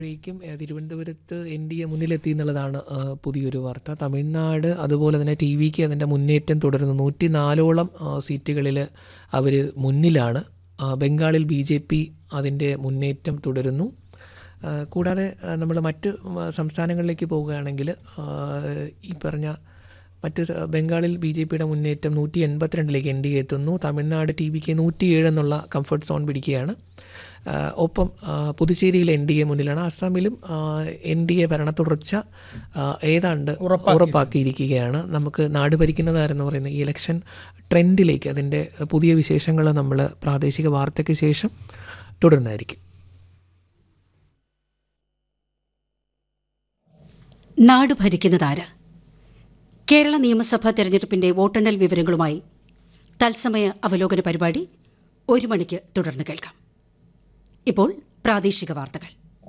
ഴേക്കും ഏഹ്, തിരുവനന്തപുരത്ത് N D A മുന്നിലെത്തി എന്നുള്ളതാണ് ഏഹ്, പുതിയൊരു വാർത്ത തമിഴ്നാട് അതുപോലെ തന്നെ ടി വിക്ക് അതിൻ്റെ മുന്നേറ്റം തുടരുന്നു നൂറ്റി നാലോളം സീറ്റുകളിൽ അവർ മുന്നിലാണ് ആ, ബംഗാളിൽ ബി ജെ പി അതിൻ്റെ മുന്നേറ്റം തുടരുന്നു ആ, കൂടാതെ നമ്മൾ മറ്റ് ആ, സംസ്ഥാനങ്ങളിലേക്ക് പോവുകയാണെങ്കിൽ ആ, ഈ പറഞ്ഞ മറ്റ് സ- ബംഗാളിൽ ബി ജെ പിയുടെ മുന്നേറ്റം നൂറ്റി എൺപത്തിരണ്ടിലേക്ക് എൻ ഡി എ എത്തുന്നു തമിഴ്നാട് ടി വിക്ക് നൂറ്റിയേഴ് എന്നുള്ള കംഫർട്ട് സോൺ പിടിക്കുകയാണ് ആ, ഒപ്പം ആ, പുതുച്ചേരിയിൽ എൻ ഡി എ മുന്നിലാണ് അസ്സാമിലും എൻ ഡി എ ഭരണ തുടർച്ച ആ, ഏതാണ്ട് ഉറപ്പാക്കിയിരിക്കുകയാണ് നമുക്ക് നാട് ഭരിക്കുന്നതാരെന്ന് പറയുന്ന ഈ ഇലക്ഷൻ ട്രെൻഡിലേക്ക് അതിൻ്റെ പുതിയ വിശേഷങ്ങൾ നമ്മൾ പ്രാദേശിക വാർത്തയ്ക്ക് ശേഷം തുടർന്നായിരിക്കും നാട് ഭരിക്കുന്നതാര് കേരള നിയമസഭാ തെരഞ്ഞെടുപ്പിന്റെ വോട്ടെണ്ണൽ വിവരങ്ങളുമായി തത്സമയ അവലോകന പരിപാടി ഒരു മണിക്ക് തുടർന്ന് കേൾക്കാം ഇപ്പോൾ പ്രാദേശിക വാർത്തകൾ